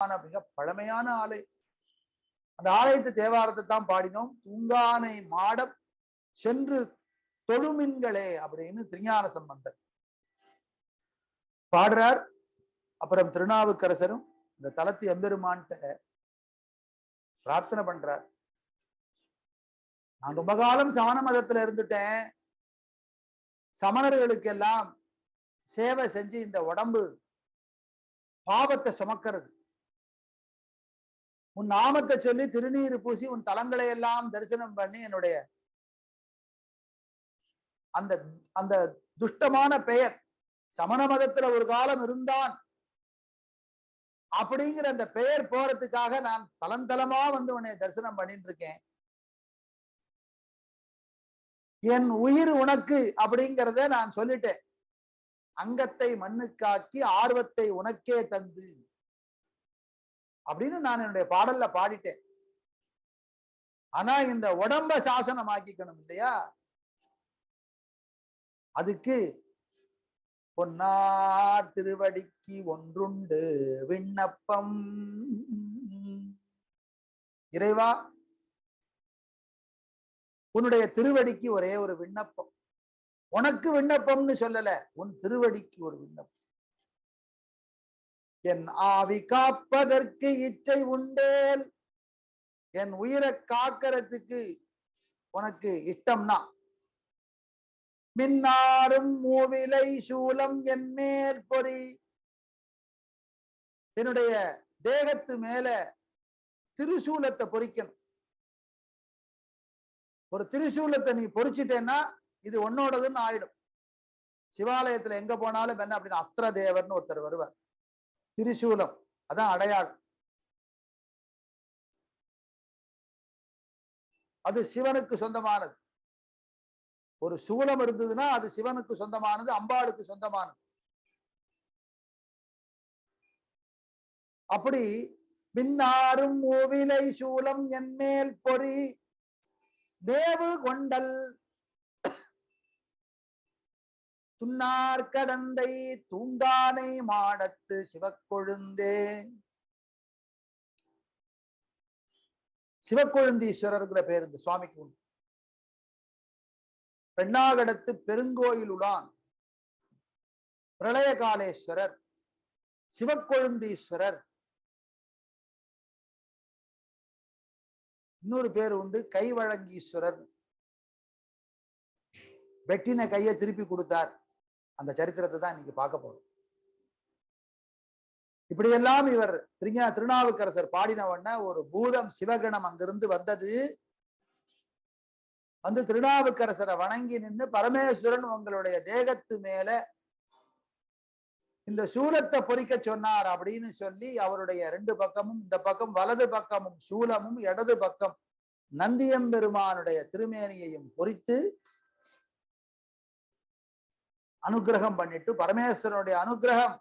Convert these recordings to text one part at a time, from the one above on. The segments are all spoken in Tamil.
மிக பழமையான ஆலயம் அந்த ஆலயத்து தேவாரத்தை தான் பாடினோம் தூங்கானை மாடம் சென்று தொழுமின்களே அப்படின்னு திருஞான சம்பந்தர் பாடுறார் அப்புறம் திருநாவுக்கரசரும் இந்த தலத்து எம்பெருமான்ட்ட பிரார்த்தனை பண்றார் நான் ரொம்ப காலம் சமண மதத்துல இருந்துட்டேன் சமணர்களுக்கு எல்லாம் சேவை செஞ்சு இந்த உடம்பு பாவத்தை சுமக்கிறது உன் நாமத்தை சொல்லி திருநீர் பூசி உன் தலங்களை எல்லாம் தரிசனம் பண்ணி என்னுடைய அந்த அந்த துஷ்டமான பெயர் சமண மதத்துல ஒரு காலம் இருந்தான் அப்படிங்கிற அந்த பெயர் போறதுக்காக நான் தலந்தலமா வந்து உன்னை தரிசனம் பண்ணிட்டு இருக்கேன் என் உயிர் உனக்கு அப்படிங்கிறத நான் சொல்லிட்டேன் அங்கத்தை மண்ணுக்காக்கி ஆர்வத்தை உனக்கே தந்து அப்படின்னு நான் என்னுடைய பாடல்ல பாடிட்டேன் ஆனா இந்த உடம்ப சாசனம் ஆக்கிக்கணும் இல்லையா அதுக்கு பொன்னார் திருவடிக்கு ஒன்றுண்டு விண்ணப்பம் இறைவா உன்னுடைய திருவடிக்கு ஒரே ஒரு விண்ணப்பம் உனக்கு விண்ணப்பம்னு சொல்லல உன் திருவடிக்கு ஒரு விண்ணப்பம் என் ஆவி காப்பதற்கு இச்சை உண்டேல் என் உயிரை காக்கிறதுக்கு உனக்கு இஷ்டம்னா மின்னாரும் மூவிலை சூலம் என் மேற் பொறி என்னுடைய தேகத்து மேல திருசூலத்தை பொறிக்கணும் ஒரு திரிசூலத்தை நீ பொறிச்சிட்டேன்னா இது உன்னோடதுன்னு ஆயிடும் சிவாலயத்துல எங்க போனாலும் என்ன அப்படின்னு அஸ்திர தேவர்னு ஒருத்தர் வருவார் திரிசூலம் அதான் அடையாளம் அது சிவனுக்கு சொந்தமானது ஒரு சூலம் இருந்ததுன்னா அது சிவனுக்கு சொந்தமானது அம்பாளுக்கு சொந்தமானது அப்படி பின்னாரும் மூவிலை சூலம் என் மேல் பொறி தேவு கொண்டல் துன்னார் கடந்தை தூண்டானை மாடத்து சிவக்கொழுந்தே சிவக்கொழுந்தீஸ்வரர்ங்கிற பேர் இந்த சுவாமிக்கு உண்டு பெண்ணாகடத்து பெருங்கோயில் உலான் பிரளயகாலேஸ்வரர் சிவக்கொழுந்தீஸ்வரர் இன்னொரு பேர் உண்டு கைவழங்கீஸ்வரர் வெட்டின கையை திருப்பி கொடுத்தார் அந்த சரித்திரத்தை தான் இன்னைக்கு பார்க்க போறோம் இப்படியெல்லாம் இவர் திருஞா திருநாவுக்கரசர் பாடினவண்ண ஒரு பூதம் சிவகணம் அங்கிருந்து வந்தது வந்து திருநாவுக்கரசரை வணங்கி நின்று பரமேஸ்வரன் உங்களுடைய தேகத்து மேல இந்த சூலத்தை பொறிக்க சொன்னார் அப்படின்னு சொல்லி அவருடைய ரெண்டு பக்கமும் இந்த பக்கம் வலது பக்கமும் சூலமும் இடது பக்கம் நந்தியம்பெருமானுடைய திருமேனியையும் பொறித்து அனுகிரகம் பண்ணிட்டு பரமேஸ்வரனுடைய அனுகிரகம்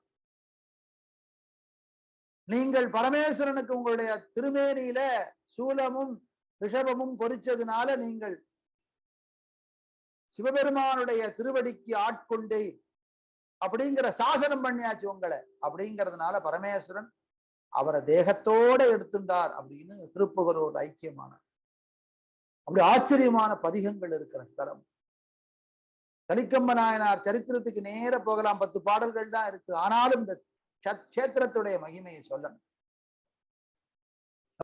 நீங்கள் பரமேஸ்வரனுக்கு உங்களுடைய திருமேனியில சூலமும் ரிஷபமும் பொறிச்சதுனால நீங்கள் சிவபெருமானுடைய திருவடிக்கு ஆட்கொண்டே அப்படிங்கிற சாசனம் பண்ணியாச்சு உங்களை அப்படிங்கிறதுனால பரமேஸ்வரன் அவரை தேகத்தோட எடுத்துட்டார் அப்படின்னு திருப்புகரோடு ஐக்கியமானார் அப்படி ஆச்சரியமான பதிகங்கள் இருக்கிற ஸ்தலம் கலிக்கம்ப நாயனார் சரித்திரத்துக்கு நேர போகலாம் பத்து பாடல்கள் தான் இருக்கு ஆனாலும் இந்த கஷேத்திரத்துடைய மகிமையை சொல்லணும்